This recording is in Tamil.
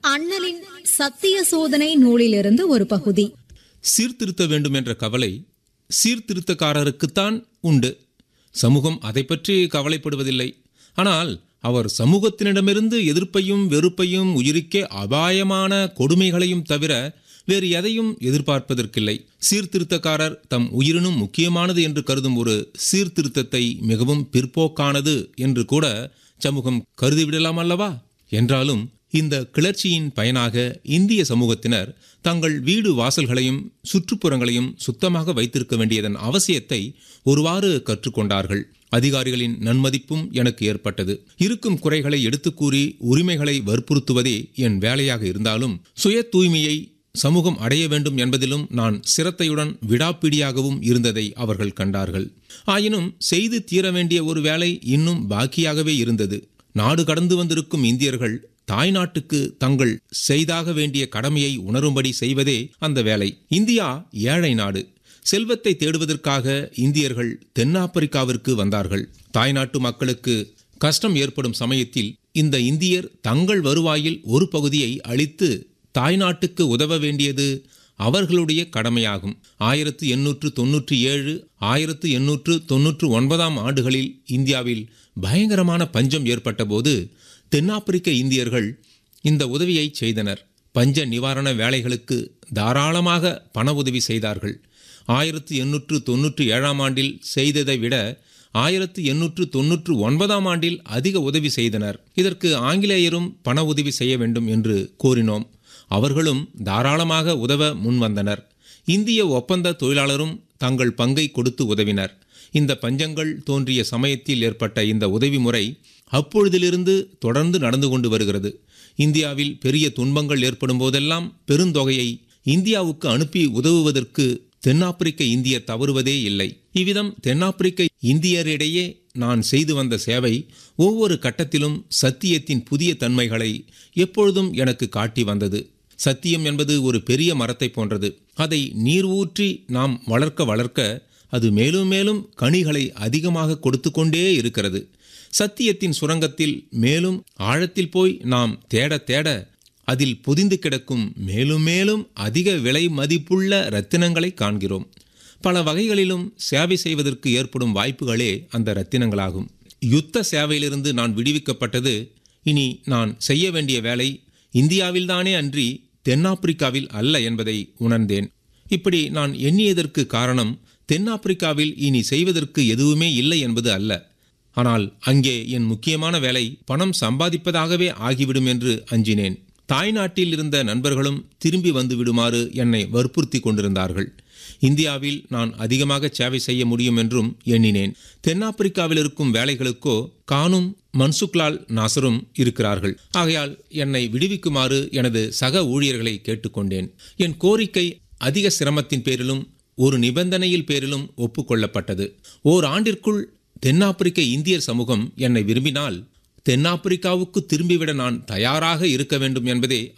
அண்ணலின் சத்திய சோதனை நூலிலிருந்து ஒரு பகுதி சீர்திருத்த வேண்டும் என்ற கவலை சீர்திருத்தக்காரருக்குத்தான் உண்டு சமூகம் அதை பற்றி கவலைப்படுவதில்லை ஆனால் அவர் சமூகத்தினிடமிருந்து எதிர்ப்பையும் வெறுப்பையும் உயிருக்கே அபாயமான கொடுமைகளையும் தவிர வேறு எதையும் எதிர்பார்ப்பதற்கில்லை சீர்திருத்தக்காரர் தம் உயிரினும் முக்கியமானது என்று கருதும் ஒரு சீர்திருத்தத்தை மிகவும் பிற்போக்கானது என்று கூட சமூகம் கருதிவிடலாம் அல்லவா என்றாலும் இந்த கிளர்ச்சியின் பயனாக இந்திய சமூகத்தினர் தங்கள் வீடு வாசல்களையும் சுற்றுப்புறங்களையும் சுத்தமாக வைத்திருக்க வேண்டியதன் அவசியத்தை ஒருவாறு கற்றுக்கொண்டார்கள் அதிகாரிகளின் நன்மதிப்பும் எனக்கு ஏற்பட்டது இருக்கும் குறைகளை எடுத்துக் கூறி உரிமைகளை வற்புறுத்துவதே என் வேலையாக இருந்தாலும் சுய தூய்மையை சமூகம் அடைய வேண்டும் என்பதிலும் நான் சிரத்தையுடன் விடாப்பிடியாகவும் இருந்ததை அவர்கள் கண்டார்கள் ஆயினும் செய்து தீர வேண்டிய ஒரு வேலை இன்னும் பாக்கியாகவே இருந்தது நாடு கடந்து வந்திருக்கும் இந்தியர்கள் தாய்நாட்டுக்கு தங்கள் செய்தாக வேண்டிய கடமையை உணரும்படி செய்வதே அந்த வேலை இந்தியா ஏழை நாடு செல்வத்தை தேடுவதற்காக இந்தியர்கள் தென்னாப்பிரிக்காவிற்கு வந்தார்கள் தாய்நாட்டு மக்களுக்கு கஷ்டம் ஏற்படும் சமயத்தில் இந்த இந்தியர் தங்கள் வருவாயில் ஒரு பகுதியை அளித்து தாய்நாட்டுக்கு உதவ வேண்டியது அவர்களுடைய கடமையாகும் ஆயிரத்து எண்ணூற்று தொன்னூற்றி ஏழு ஆயிரத்து எண்ணூற்று தொன்னூற்று ஒன்பதாம் ஆண்டுகளில் இந்தியாவில் பயங்கரமான பஞ்சம் ஏற்பட்டபோது தென்னாப்பிரிக்க இந்தியர்கள் இந்த உதவியை செய்தனர் பஞ்ச நிவாரண வேலைகளுக்கு தாராளமாக பண உதவி செய்தார்கள் ஆயிரத்து எண்ணூற்று தொன்னூற்றி ஏழாம் ஆண்டில் செய்ததை விட ஆயிரத்து எண்ணூற்று தொன்னூற்று ஒன்பதாம் ஆண்டில் அதிக உதவி செய்தனர் இதற்கு ஆங்கிலேயரும் பண உதவி செய்ய வேண்டும் என்று கோரினோம் அவர்களும் தாராளமாக உதவ முன்வந்தனர் இந்திய ஒப்பந்த தொழிலாளரும் தங்கள் பங்கை கொடுத்து உதவினர் இந்த பஞ்சங்கள் தோன்றிய சமயத்தில் ஏற்பட்ட இந்த உதவி முறை அப்பொழுதிலிருந்து தொடர்ந்து நடந்து கொண்டு வருகிறது இந்தியாவில் பெரிய துன்பங்கள் ஏற்படும் போதெல்லாம் பெருந்தொகையை இந்தியாவுக்கு அனுப்பி உதவுவதற்கு தென்னாப்பிரிக்க இந்தியர் தவறுவதே இல்லை இவ்விதம் தென்னாப்பிரிக்க இந்தியரிடையே நான் செய்து வந்த சேவை ஒவ்வொரு கட்டத்திலும் சத்தியத்தின் புதிய தன்மைகளை எப்பொழுதும் எனக்கு காட்டி வந்தது சத்தியம் என்பது ஒரு பெரிய மரத்தை போன்றது அதை நீர் ஊற்றி நாம் வளர்க்க வளர்க்க அது மேலும் மேலும் கனிகளை அதிகமாக கொடுத்து கொண்டே இருக்கிறது சத்தியத்தின் சுரங்கத்தில் மேலும் ஆழத்தில் போய் நாம் தேட தேட அதில் பொதிந்து கிடக்கும் மேலும் மேலும் அதிக விலை மதிப்புள்ள இரத்தினங்களை காண்கிறோம் பல வகைகளிலும் சேவை செய்வதற்கு ஏற்படும் வாய்ப்புகளே அந்த இரத்தினங்களாகும் யுத்த சேவையிலிருந்து நான் விடுவிக்கப்பட்டது இனி நான் செய்ய வேண்டிய வேலை இந்தியாவில்தானே அன்றி தென்னாப்பிரிக்காவில் அல்ல என்பதை உணர்ந்தேன் இப்படி நான் எண்ணியதற்கு காரணம் தென்னாப்பிரிக்காவில் இனி செய்வதற்கு எதுவுமே இல்லை என்பது அல்ல ஆனால் அங்கே என் முக்கியமான வேலை பணம் சம்பாதிப்பதாகவே ஆகிவிடும் என்று அஞ்சினேன் தாய்நாட்டில் இருந்த நண்பர்களும் திரும்பி வந்து விடுமாறு என்னை வற்புறுத்தி கொண்டிருந்தார்கள் இந்தியாவில் நான் அதிகமாக சேவை செய்ய முடியும் என்றும் எண்ணினேன் தென்னாப்பிரிக்காவில் இருக்கும் வேலைகளுக்கோ கானும் மன்சுக்லால் நாசரும் இருக்கிறார்கள் ஆகையால் என்னை விடுவிக்குமாறு எனது சக ஊழியர்களை கேட்டுக்கொண்டேன் என் கோரிக்கை அதிக சிரமத்தின் பேரிலும் ஒரு நிபந்தனையில் பேரிலும் ஒப்புக்கொள்ளப்பட்டது ஓர் ஆண்டிற்குள் தென்னாப்பிரிக்க இந்தியர் சமூகம் என்னை விரும்பினால் தென்னாப்பிரிக்காவுக்கு திரும்பிவிட நான் தயாராக இருக்க வேண்டும் என்பதே